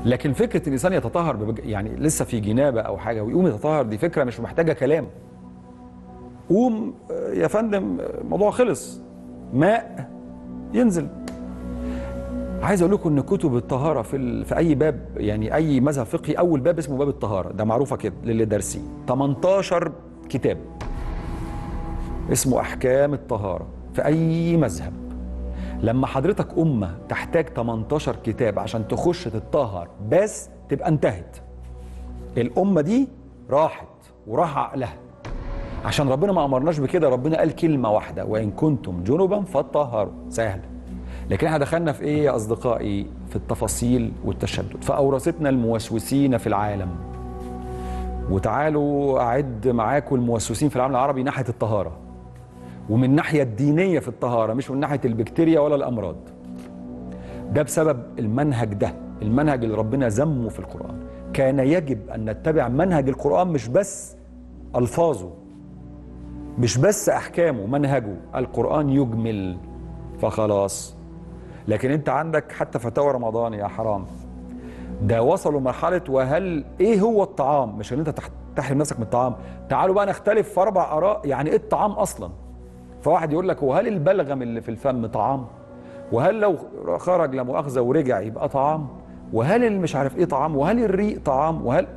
لكن فكره ان الانسان يتطهر ببج... يعني لسه في جنابه او حاجه ويقوم يتطهر دي فكره مش محتاجه كلام قوم آه، يا فندم آه، الموضوع خلص ماء ينزل عايز اقول لكم ان كتب الطهاره في ال... في اي باب يعني اي مذهب فقهي اول باب اسمه باب الطهاره ده معروفه كده للي دارسين 18 كتاب اسمه احكام الطهاره في اي مذهب لما حضرتك امه تحتاج 18 كتاب عشان تخش تتطهر بس تبقى انتهت الامه دي راحت وراح عقلها عشان ربنا ما امرناش بكده ربنا قال كلمه واحده وان كنتم جنبا فطهروا سهل لكن احنا دخلنا في ايه يا اصدقائي في التفاصيل والتشدد فاورثتنا الموسوسين في العالم وتعالوا اعد معاكم الموسوسين في العالم العربي ناحيه الطهاره ومن الناحيه الدينيه في الطهاره مش من ناحيه البكتيريا ولا الامراض ده بسبب المنهج ده المنهج اللي ربنا ذمه في القران كان يجب ان نتبع منهج القران مش بس الفاظه مش بس احكامه منهجه القران يجمل فخلاص لكن انت عندك حتى فتاوى رمضان يا حرام ده وصلوا مرحله وهل ايه هو الطعام مش ان انت تح- تحرم نفسك من الطعام تعالوا بقى نختلف في اربع اراء يعني ايه الطعام اصلا فواحد يقول لك وهل البلغم اللي في الفم طعام وهل لو خرج لا مؤاخذه ورجع يبقى طعام وهل اللي مش عارف ايه طعام وهل الريق طعام وهل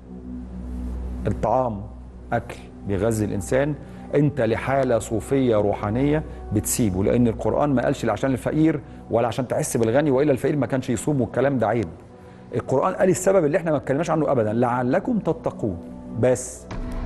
الطعام اكل بيغذي الانسان انت لحاله صوفيه روحانيه بتسيبه لان القران ما قالش لا عشان الفقير ولا عشان تحس بالغني والا الفقير ما كانش يصوم والكلام ده عيب القران قال السبب اللي احنا ما اتكلمناش عنه ابدا لعلكم تتقون بس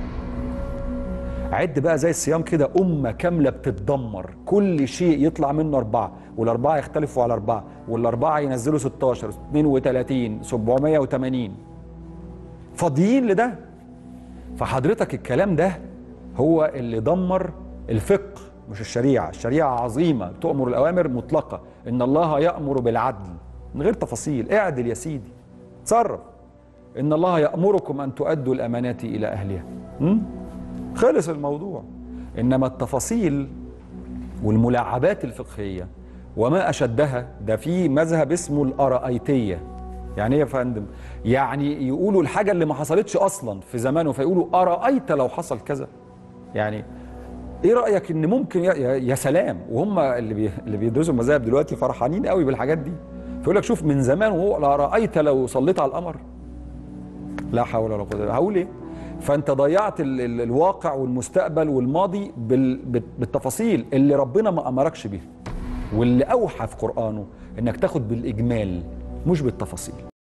عد بقى زي الصيام كده أمة كاملة بتتدمر كل شيء يطلع منه أربعة والأربعة يختلفوا على أربعة والأربعة ينزلوا 16 32 780 فاضيين لده فحضرتك الكلام ده هو اللي دمر الفقه مش الشريعة الشريعة عظيمة تؤمر الأوامر مطلقة إن الله يأمر بالعدل من غير تفاصيل اعدل يا سيدي تصرف إن الله يأمركم أن تؤدوا الأمانات إلى أهلها م? خلص الموضوع إنما التفاصيل والملاعبات الفقهية وما أشدها ده في مذهب اسمه الأرأيتية يعني ايه يا فندم؟ يعني يقولوا الحاجة اللي ما حصلتش أصلا في زمانه فيقولوا أرأيت لو حصل كذا يعني ايه رأيك ان ممكن يا, يا- يا سلام وهم اللي بي اللي بيدرسوا المذاهب دلوقتي فرحانين قوي بالحاجات دي فيقول لك شوف من زمان وهو لا رأيت لو صليت على القمر لا حول ولا قوة إلا بالله هقول ايه؟ فانت ضيعت ال ال الواقع والمستقبل والماضي بال بال- بالتفاصيل اللي ربنا ما امركش بيها واللي اوحى في قرانه انك تاخد بالاجمال مش بالتفاصيل